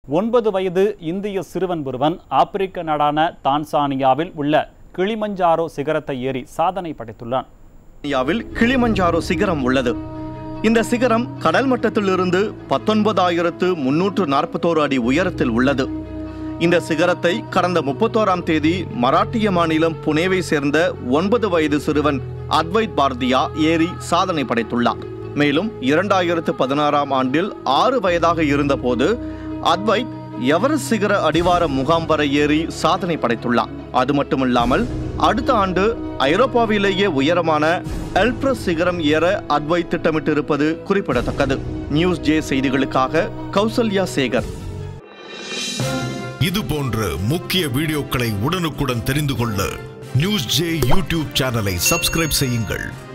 ஒன்பது வயது இந்திய சிறுவன் ஒருவன் ஆப்பிரிக்க நாடான தான்சானியாவில் உள்ள கிளிமஞ்சாரோ சிகரத்தை ஏறி சாதனை படைத்துள்ளான் இந்தியாவில் கிளிமஞ்சாரோ சிகரம் உள்ளது இந்த சிகரம் கடல் மட்டத்திலிருந்து பத்தொன்பதாயிரத்து முன்னூற்று நாற்பத்தோரு அடி உயரத்தில் உள்ளது இந்த சிகரத்தை கடந்த முப்பத்தோராம் தேதி மராட்டிய மாநிலம் புனேவை சேர்ந்த ஒன்பது வயது சிறுவன் அத்வைத் பாரதியா ஏறி சாதனை படைத்துள்ளார் மேலும் இரண்டாயிரத்து பதினாறாம் ஆண்டில் ஆறு வயதாக இருந்தபோது அத்வைத் எவரெஸ்ட் சிகர அடிவார முகாம் வரை ஏறி சாதனை படைத்துள்ளார் அது மட்டுமில்லாமல் அடுத்த ஆண்டு ஐரோப்பாவிலேயே உயரமான எல்ப்ரஸ் சிகரம் ஏற அத்வைத் திட்டமிட்டிருப்பது குறிப்பிடத்தக்கது நியூஸ் ஜே செய்திகளுக்காக கௌசல்யா சேகர் இது போன்ற முக்கிய வீடியோக்களை உடனுக்குடன் தெரிந்து கொள்ள நியூஸ் ஜே யூடியூப் சேனலை சப்ஸ்கிரைப் செய்யுங்கள்